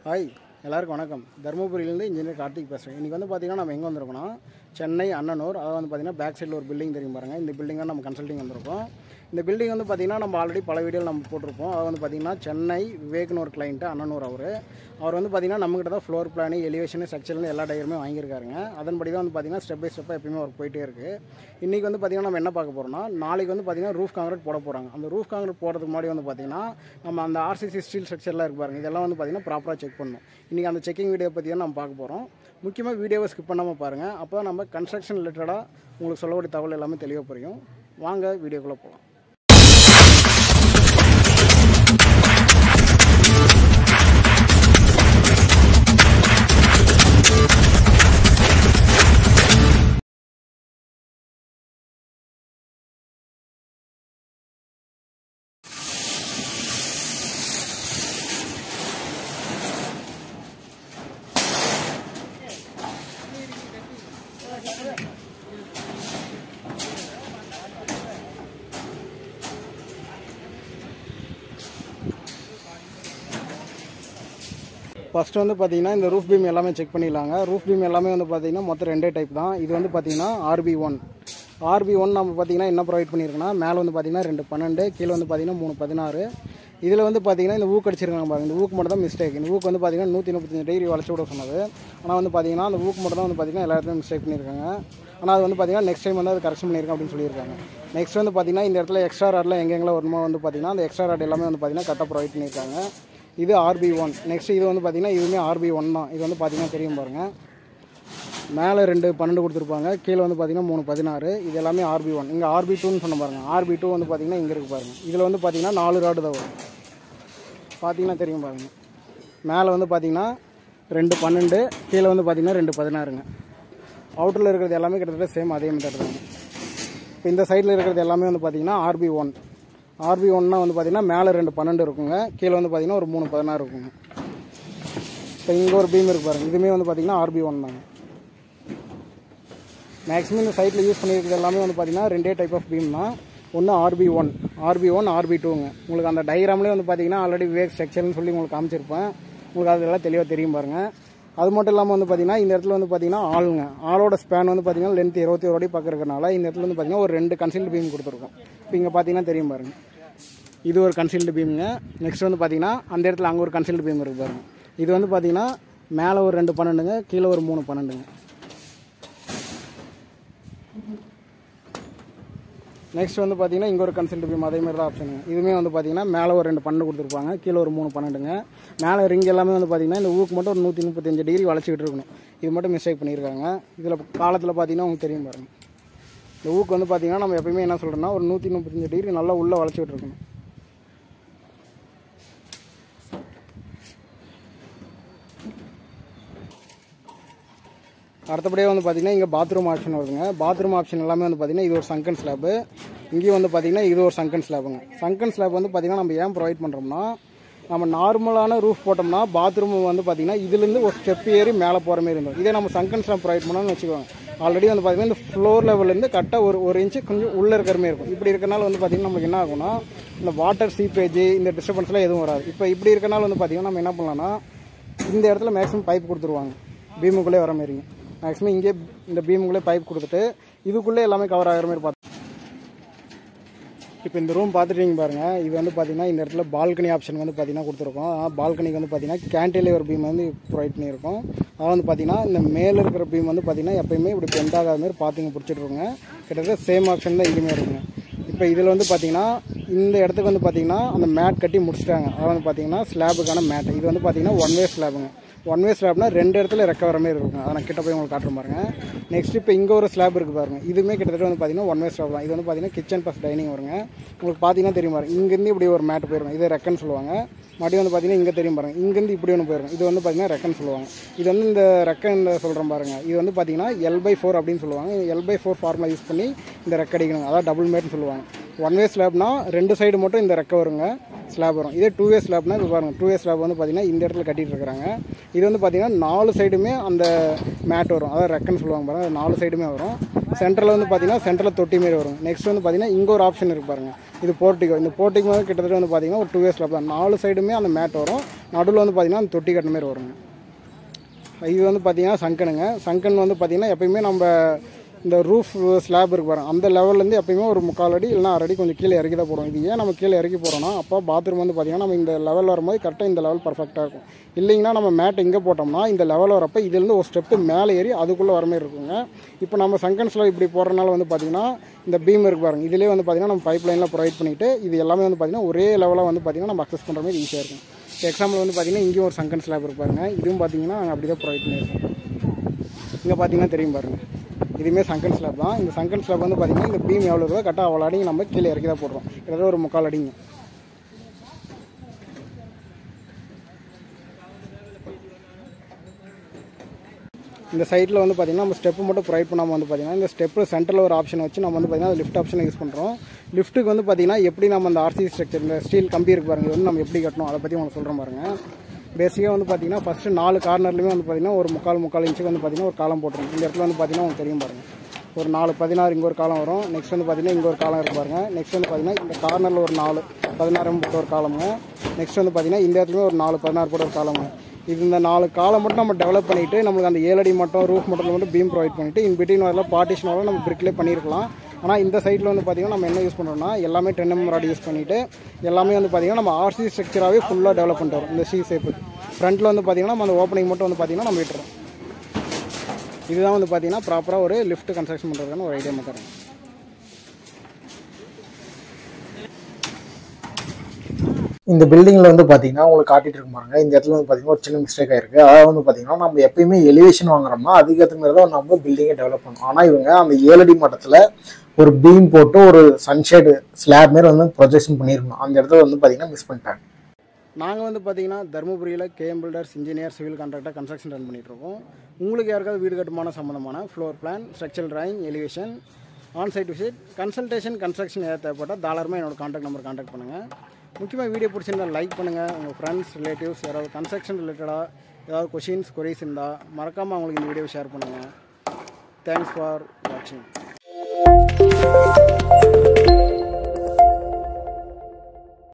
hi எல்லாருக்கும் வணக்கம் தருமபுரியிலேருந்து engineer Karthik பேசுகிறேன் இன்றைக்கி வந்து பார்த்திங்கன்னா நம்ம எங்கே வந்திருக்கோம்னா சென்னை அண்ணனூர் அதாவது வந்து பார்த்திங்கன்னா பேக் சைடில் ஒரு பில்டிங் தெரியும் பாருங்கள் இந்த பில்டிங்காக நம்ம கன்சல்டிங் வந்திருக்கோம் இந்த பில்டிங் வந்து பார்த்திங்கன்னா நம்ம ஆல்ரெடி பல வீடியோவில் நம்ம போட்டிருப்போம் அது வந்து பார்த்திங்கன்னா சென்னை விவேக்னு ஒரு கிளைண்ட்டு அண்ணனூர் அவர் அவர் வந்து பார்த்திங்கன்னா நம்மகிட்ட தான் ஃப்ளோர் பிளானு எலிவேஷனு ஸ்ட்ரக்சர்னு எல்லா டயருமே வாங்கியிருக்காருங்க அதன்படி தான் வந்து பார்த்திங்கன்னா ஸ்டெப் பை ஸ்டெப்பாக எப்பயுமே ஒர்க் போயிட்டே இருக்குது இன்றைக்கி வந்து பார்த்திங்கன்னா நம்ம என்ன பார்க்க போகிறோம்னா நாளைக்கு வந்து பார்த்திங்கன்னா ரூஃப் காங்கிரீட் போட போகிறாங்க அந்த ரூஃப் காங்கிரீட் போடுறதுக்கு முன்னாடி வந்து பார்த்திங்கன்னா நம்ம அந்த ஆர்சிசி ஸ்டீல் ஸ்ட்ரக்சர்லாம் இருக்கு பாருங்க இதெல்லாம் வந்து பார்த்திங்கன்னா ப்ராப்பராக செக் பண்ணணும் இன்றைக்கி அந்த செக்கிங் வீடியோ பற்றி தான் நம்ம பார்க்க போகிறோம் முக்கியமாக வீடியோவை ஸ்கிப் பண்ணாமல் பாருங்கள் அப்போ தான் நம்ம கன்ஸ்ட்ரக்ஷன் ரிலேட்டடாக உங்களுக்கு சொல்லக்கூடிய தகவல் எல்லாமே தெளிவாக புரியும் வாங்க வீடியோக்குள்ளே போகலாம் ஃபஸ்ட்டு வந்து பார்த்தீங்கன்னா இந்த ரூஃப் பீம் எல்லாமே செக் பண்ணிடலாங்க ரூஃப் பீம் எல்லாமே வந்து பார்த்தீங்கன்னா மொத்தம் ரெண்டே டைப் தான் இது வந்து பார்த்தீங்கன்னா ஆர்பி ஒன் ஆர்பி ஒன் நம்ம பார்த்தீங்கன்னா என்ன ப்ரொவைட் பண்ணியிருக்கோன்னா மேலே வந்து பார்த்தீங்கன்னா ரெண்டு பன்னெண்டு கீழே வந்து பார்த்தீங்கன்னா மூணு பதினாறு இதில் வந்து பார்த்தீங்கன்னா இந்த ஊக்கு அடிச்சிருக்காங்க பாருங்க இந்த ஊக்கு மட்டும் தான் மிஸ்டேக் இந்த ஊக்கு வந்து பார்த்தீங்கன்னா நூற்றி முப்பத்தஞ்சு டிகிரி வளைச்சி விட சொன்னது ஆனால் வந்து பார்த்தீங்கன்னா அந்த ஊக்கு மட்டும் தான் வந்து பார்த்தீங்கன்னா எல்லா இடத்துலையும் மிஸ்டேக் பண்ணியிருக்காங்க ஆனால் அது வந்து பார்த்தீங்கன்னா நெக்ஸ்ட் டைம் வந்து அது கரெக்ஷன் பண்ணியிருக்கேன் அப்படின்னு சொல்லியிருக்காங்க நெக்ஸ்ட் வந்து பார்த்தீங்கன்னா இந்த இடத்துல எக்ஸ்ட்ரா ராட்லாம் எங்கெங்கெல்லாம் வருமோ வந்து பார்த்தீங்கன்னா அந்த எக்ஸ்ட்ரா ராட் எல்லாமே வந்து பார்த்தீங்கன்னா கரெக்டாக ப்ரொவைட் பண்ணியிருக்காங்க இது ஆர்பி ஒன் நெக்ஸ்ட் இது வந்து பார்த்தீங்கன்னா இதுவுமே ஆர்பி ஒன் தான் இது வந்து பார்த்தீங்கன்னா தெரியும் பாருங்கள் மேலே ரெண்டு பன்னெண்டு கொடுத்துருப்பாங்க கீழே வந்து பார்த்தீங்கன்னா மூணு பதினாறு இது எல்லாமே ஆர்பி ஒன் இங்கே ஆர்பி டூன்னு சொன்ன பாருங்க ஆர்பி டூ வந்து பார்த்தீங்கன்னா இங்கே இருக்கு பாருங்க இதில் வந்து பார்த்தீங்கன்னா நாலு ராடு தான் வரும் பார்த்தீங்கன்னா தெரியும் பாருங்க மேலே வந்து பார்த்தீங்கன்னா ரெண்டு பன்னெண்டு கீழே வந்து பார்த்தீங்கன்னா ரெண்டு பதினாறுங்க அவுட்டரில் இருக்கிறது எல்லாமே கிட்டத்தட்ட சேம் அதே மெத்தட் தாங்க இப்போ இந்த சைடில் இருக்கிறது எல்லாமே வந்து பார்த்தீங்கன்னா ஆர்பி ஒன் ஆர்பி ஒன்னா வந்து பார்த்தீங்கன்னா மேலே ரெண்டு பன்னெண்டு இருக்குங்க கீழே வந்து பார்த்தீங்கன்னா ஒரு மூணு பதினாறு இருக்குங்க இப்போ இங்கே ஒரு பீம் இருக்கு பாருங்க இதுவுமே வந்து பார்த்தீங்கன்னா ஆர்பி ஒன் தாங்க மேக்ஸிமம் இந்த சைட்டில் யூஸ் பண்ணியிருக்கிறது எல்லாமே வந்து பார்த்தீங்கன்னா ரெண்டே டைப் ஆஃப் பீம் தான் ஒன்று RB one RB one RB டூங்க உங்களுக்கு அந்த டயக்ராம்லேயே வந்து பார்த்தீங்கன்னா ஆல்ரெடி விவேக் ஸ்ட்ரக்சர்னு சொல்லி உங்களுக்கு காமிச்சிருப்பேன் உங்களுக்கு அதெல்லாம் தெளிவாக தெரியும் பாருங்கள் அது மட்டும் இல்லாமல் வந்து பார்த்தீங்கன்னா இந்த இடத்துல வந்து பார்த்தீங்கன்னா ஆளுங்க ஆளோட ஸ்பேன் வந்து பார்த்தீங்கன்னா லென்த் இருபத்தி ஒரு அடி பார்க்கறதுனால இந்த இடத்துல வந்து பார்த்தீங்கன்னா ஒரு ரெண்டு கன்சீல்டு பீம் கொடுத்துருக்கோம் இப்போ இங்கே பார்த்தீங்கன்னா தெரியும் பாருங்க இது ஒரு கன்சீல்டு பீமுங்க நெக்ஸ்ட் வந்து பார்த்தீங்கன்னா அந்த இடத்துல அங்கே ஒரு கன்சீல்டு பீம் இருக்கு பாருங்க இது வந்து பார்த்தீங்கன்னா மேலே ஒரு ரெண்டு பன்னெண்டுங்க கீழே ஒரு மூணு பன்னெண்டுங்க நெக்ஸ்ட் வந்து பார்த்தீங்கன்னா இங்கே ஒரு கன்சல்ட் பீம் அதே மாதிரி தான் ஆப்ஷனுங்க இதுவுமே வந்து பார்த்தீங்கன்னா மேலே ஒரு ரெண்டு பன்னெண்டு கொடுத்துருப்பாங்க கீழே ஒரு மூணு பன்னெண்டுங்க மேலே ரிங் எல்லாமே வந்து பார்த்தீங்கன்னா இந்த ஊக்கு மட்டும் ஒரு நூற்றி முப்பத்தஞ்சு டிகிரி வளைச்சிக்கிட்டு இருக்கணும் இது மட்டும் மிஸ்டேக் பண்ணியிருக்காங்க இதில் காலத்தில் பார்த்தீங்கன்னா உங்களுக்கு தெரியும் பாருங்க இந்த ஊக்கு வந்து பார்த்தீங்கன்னா நம்ம எப்பயுமே என்ன சொல்கிறோம்னா ஒரு நூற்றி முப்பத்தஞ்சு டிகிரி நல்லா உள்ளே வளைச்சிக்கிட்டு இருக்கணும் அடுத்தபடியே வந்து பார்த்தீங்கன்னா இங்கே பாத்ரூம் ஆப்ஷன் வருதுங்க பாத்ரூம் ஆப்ஷன் எல்லாமே வந்து பார்த்தீங்கன்னா இது ஒரு சங்கன் ஸ்லாப்பு இங்கேயும் வந்து பார்த்தீங்கன்னா இது ஒரு சங்கன் ஸ்லாப்புங்க சங்கன் ஸ்லாப் வந்து பார்த்தீங்கன்னா நம்ம ஏன் ப்ரொவைட் பண்ணுறோம்னா நம்ம நார்மலான ரூஃப் போட்டோம்னா பாத்ரூம் வந்து பார்த்தீங்கன்னா இதுலேருந்து ஒரு ஸ்டெப் ஏறி மேலே போகிற மாதிரி இருந்தோம் இதே நம்ம சங்கன் ஸ்லாப் ப்ரொவைட் பண்ணோம்னு வச்சுக்கோங்க ஆல்ரெடி வந்து பார்த்தீங்கன்னா இந்த ஃப்ளோர் லெவல்லேருந்து கரெக்டாக ஒரு ஒரு இன்ச்சு கொஞ்சம் உள்ளே இருக்கிற மாதிரி இருக்கும் இப்படி இருக்கனால வந்து பார்த்தீங்கன்னா நமக்கு என்ன ஆகும்னா இந்த வாட்டர் சீப்பேஜ் இந்த டிஸ்டர்பன்ஸ்லாம் எதுவும் வராது இப்போ இப்படி இருக்கனால வந்து பார்த்தீங்கன்னா நம்ம என்ன பண்ணலாம்னா இந்த இடத்துல மேக்ஸிமம் பைப் கொடுத்துருவாங்க பீமுக்குள்ளே வர மாதிரிங்க மேக்ஸிமம் இங்கே இந்த பீமுக்குள்ளே பைப் கொடுத்துட்டு இதுக்குள்ளே எல்லாமே கவர் ஆகிற மாதிரி பார்த்து இப்போ இந்த ரூம் பார்த்துட்டீங்க பாருங்கள் இது வந்து பார்த்தீங்கன்னா இந்த இடத்துல பால்கனி ஆப்ஷன் வந்து பார்த்தீங்கன்னா கொடுத்துருக்கோம் பால்கனிக்கு வந்து பார்த்தீங்கன்னா கேன்டிலேவர் பீம் வந்து ப்ரொவைட் பண்ணியிருக்கோம் அது வந்து பார்த்தீங்கன்னா இந்த மேலே இருக்கிற பீம் வந்து பார்த்தீங்கன்னா எப்பயுமே இப்படி பெண்ட் ஆகாத மாதிரி பார்த்துங்க பிடிச்சிட்ருக்குங்க கிட்டத்தட்ட சேம் ஆப்ஷன் தான் இதுவுமே இருக்குங்க இப்போ இதில் வந்து பார்த்தீங்கன்னா இந்த இடத்துக்கு வந்து பார்த்தீங்கன்னா அந்த மேட் கட்டி முடிச்சிட்டாங்க அது வந்து பார்த்தீங்கன்னா ஸ்லாபுக்கான மேட் இது வந்து பார்த்தீங்கன்னா ஒன் வே ஸ்லாபுங்க ஒன் வே ஸ்லாப்னா ரெண்டு இடத்துல ரெக்க வர மாதிரி இருக்குங்க அதை நான் கிட்ட போய் உங்களுக்கு காட்டுறேன் பாருங்க நெக்ஸ்ட் இப்போ இங்கே ஒரு ஸ்லாப் இருக்குது பாருங்க இதுவுமே கிட்டத்தட்ட வந்து பார்த்தீங்கன்னா ஒன் வே ஸ்லாப் தான் இது வந்து பார்த்தீங்கன்னா கிச்சன் ப்ளஸ் டைனிங் வருங்க உங்களுக்கு பார்த்தீங்கன்னா தெரியும் பாருங்க இங்கேருந்து இப்படி ஒரு மேட் போயிருங்க இது ரெக்கன்னு சொல்லுவாங்க மறுபடியும் வந்து பார்த்தீங்கன்னா இங்கே தெரியும் பாருங்க இங்கேருந்து இப்படி ஒன்று போயிருக்கும் இது வந்து பார்த்தீங்கன்னா ரெக்கன்னு சொல்லுவாங்க இது வந்து இந்த ரெக்கன் சொல்கிறேன் பாருங்க இது வந்து பார்த்தீங்கன்னா எல் பை ஃபோர் அப்படின்னு சொல்லுவாங்க L pi four formula use பண்ணி இந்த ரெக்க அடிக்கணும் அதாவது டபுள் மேட்னு சொல்லுவாங்க ஒன் வே ஸ்லாப்னா ரெண்டு சைடு மட்டும் இந்த ரெக்க வருங்க ஸ்லாப் வரும் இதே டூ வே ஸ்லாப்னா இப்போ பாருங்க டூ வே ஸ்லாப் வந்து பார்த்தீங்கன்னா இந்த இடத்துல கட்டிட்டு இருக்கிறாங்க இது வந்து பார்த்தீங்கன்னா நாலு சைடுமே அந்த மேட் வரும் அதாவது ரெக்கன்னு சொல்லுவாங்க பாருங்க அது நாலு சைடுமே வரும் சென்டரில் வந்து பார்த்தீங்கன்னா சென்டரில் தொட்டி மாரி வரும் நெக்ஸ்ட் வந்து பார்த்தீங்கன்னா இங்கே ஒரு ஆப்ஷன் இருக்கு பாருங்க இது போர்ட்டிகோ இந்த போர்ட்டிகோ வந்து கிட்டத்தட்ட வந்து பார்த்தீங்கன்னா ஒரு டூ இயர்ஸ் ஸ்லாப் தான் நாலு சைடுமே அந்த மேட் வரும் நடுவில் வந்து பார்த்தீங்கன்னா அந்த தொட்டி கட்டின மாதிரி வருங்க இது வந்து பார்த்தீங்கன்னா சங்கனுங்க சங்கன் வந்து பார்த்தீங்கன்னா எப்பயுமே நம்ம இந்த ரூஃப் ஸ்லாப் இருக்கு பாருங்க அந்த லெவல்லேருந்து எப்பயுமே ஒரு முக்கால் அடி இல்லைனா அரை அடி கொஞ்சம் கீழே இறக்கி தான் போடுவோம் இது ஏன் நம்ம கீழே இறக்கி போகிறோம்னா அப்போ பாத்ரூம் வந்து பார்த்தீங்கன்னா நம்ம இந்த லெவல் வரும்போது கரெக்டாக இந்த லெவல் பர்ஃபெக்டாக இருக்கும் இல்லைங்கன்னா நம்ம மேட் இங்கே போட்டோம்னா இந்த லெவல் வரப்போ இதுலேருந்து ஒரு ஸ்டெப்பு மேலே ஏறி அதுக்குள்ளே வர மாதிரி இருக்குங்க இப்போ நம்ம சங்கன்ஸில் இப்படி போடுறதுனால வந்து பார்த்தீங்கன்னா இந்த பீம் இருக்கு பாருங்க இதுலேயே வந்து பார்த்தீங்கன்னா நம்ம பைப் லைனில் ப்ரொவைட் பண்ணிவிட்டு இது எல்லாமே வந்து பார்த்தீங்கன்னா ஒரே லெவலாக வந்து பார்த்தீங்கன்னா நம்ம அக்சஸ் பண்ணுற மாதிரி ஈஸியாக இருக்கும் எக்ஸாம்பிள் வந்து பார்த்தீங்கன்னா இங்கேயும் ஒரு சங்கன் ஸ்லாப் இருக்கு பாருங்க இதுவும் பார்த்தீங்கன்னா நாங்கள் அப்படி தான் ப்ரொவைட் பண்ணியிருக்கோம் இங்கே பார்த்தீங்கன்னா தெரியும் பாருங்க இதுவுமே சங்கன் ஸ்லாப் தான் இந்த சங்கன் ஸ்லாப் வந்து பார்த்தீங்கன்னா இந்த பீம் எவ்வளோ இருக்கோ கரெக்டாக அவ்வளோ அடிங்க நம்ம கீழே இறக்கி தான் போடுறோம் கிட்டத்தட்ட ஒரு முக்கால் அடிங்க இந்த சைட்டில் வந்து பார்த்தீங்கன்னா நம்ம ஸ்டெப்பு மட்டும் ப்ரொவைட் பண்ணாமல் வந்து பார்த்தீங்கன்னா இந்த ஸ்டெப்பு சென்டரில் ஒரு ஆப்ஷன் வச்சு நம்ம வந்து பார்த்தீங்கன்னா லிஃப்ட் ஆப்ஷனை யூஸ் பண்ணுறோம் லிஃப்ட்டுக்கு வந்து பார்த்தீங்கன்னா எப்படி நம்ம அந்த ஆர்சி ஸ்ட்ரக்சர் இந்த ஸ்டீல் கம்பி இருக்கு பாருங்க இது வந்து நம்ம எப்படி கட்டணும் அதை பற்றி உங்களுக்கு சொல்கிறேன் பாருங்க பேசிக்காக வந்து பார்த்தீங்கன்னா ஃபஸ்ட்டு நாலு கார்னர்லையுமே வந்து பார்த்தீங்கன்னா ஒரு முக்கால் முக்கால் இன்ச்சுக்கு வந்து பார்த்தீங்கன்னா ஒரு காலம் போட்டுரும் இந்த இடத்துல வந்து பார்த்தீங்கன்னா உங்களுக்கு தெரியும் பாருங்க ஒரு நாலு பதினாறு இங்கே ஒரு காலம் வரும் நெக்ஸ்ட் வந்து பார்த்தீங்கன்னா இங்கே ஒரு காலம் இருக்கு பாருங்க நெக்ஸ்ட் வந்து பார்த்தீங்கன்னா இந்த கார்னரில் ஒரு நாலு பதினாறு போட்டு ஒரு காலமுங்க நெக்ஸ்ட் வந்து பார்த்தீங்கன்னா இந்த இடத்துலையும் ஒரு நாலு பதினாறு போட்டு ஒரு காலமுங்க இது இந்த நாலு காலம் மட்டும் நம்ம டெவலப் பண்ணிட்டு நம்மளுக்கு அந்த ஏழடி மட்டும் ரூஃப் மட்டும் மட்டும் பீம் ப்ரொவைட் பண்ணிட்டு இன் பிட்வீன் வரல பார்ட்டிஷன் வரல நம்ம பிரிக்லேயே பண்ணியிருக்கலாம் ஆனால் இந்த சைட்டில் வந்து பார்த்தீங்கன்னா நம்ம என்ன யூஸ் பண்ணுறோம்னா எல்லாமே டென் எம் ராட் யூஸ் பண்ணிட்டு எல்லாமே வந்து பார்த்தீங்கன்னா நம்ம ஆர்சி ஸ்ட்ரக்சராகவே ஃபுல்லாக டெவலப் பண்ணிட்டு வரோம் இந்த சி ஷேப்பு ஃப்ரண்ட்டில் வந்து பார்த்தீங்கன்னா நம்ம அந்த ஓப்பனிங் மட்டும் வந்து பார்த்தீங்கன்னா நம்ம விட்டுறோம் இதுதான் வந்து பார்த்தீங்கன்னா ப்ராப்பராக ஒரு லிஃப்ட் கன்ஸ்ட்ரக்ஷன் பண்ணுறதுக்கான ஒரு ஐடியா மெத்தட் இந்த பில்டிங்கில் வந்து பார்த்தீங்கன்னா உங்களுக்கு காட்டிட்டு இருக்கு பாருங்க இந்த இடத்துல வந்து பார்த்தீங்கன்னா ஒரு சின்ன மிஸ்டேக் ஆயிருக்கு அதாவது வந்து பார்த்தீங்கன்னா நம்ம எப்பயுமே எலிவேஷன் வாங்குறோம்னா அதுக்கேற்ற மாதிரி தான் நம்ம பில்டிங்கை டெவலப் பண்ணணும் ஆனால் இவங்க அந்த ஏழடி மட்டத்தில் ஒரு பீம் போட்டு ஒரு சன்ஷேடு ஸ்லாப் மாரி வந்து ப்ரொஜெக்ஷன் பண்ணியிருக்கணும் அந்த இடத்துல வந்து பார்த்தீங்கன்னா மிஸ் பண்ணிட்டாங்க நாங்கள் வந்து பார்த்தீங்கன்னா தருமபுரியில் KM builders engineer civil contractor construction run பண்ணிட்டு இருக்கோம் உங்களுக்கு யாருக்காவது வீடு கட்டுமான சம்மந்தமான floor plan structural drawing elevation onsite visit consultation construction ஏதாவது தேவைப்பட்டால் தாராளமாக என்னோட கான்டாக்ட் நம்பர் கான்டாக்ட் பண்ணுங்கள் முக்கியமாக வீடியோ பிடிச்சிருந்தா லைக் பண்ணுங்கள் உங்கள் ஃப்ரெண்ட்ஸ் ரிலேட்டிவ்ஸ் யாராவது கன்ஸ்ட்ரக்ஷன் ரிலேட்டடாக ஏதாவது கொஷின்ஸ் கொரிஸ் இருந்தால் மறக்காமல் அவங்களுக்கு இந்த வீடியோ ஷேர் பண்ணுங்கள் தேங்க்ஸ் ஃபார் வாட்சிங்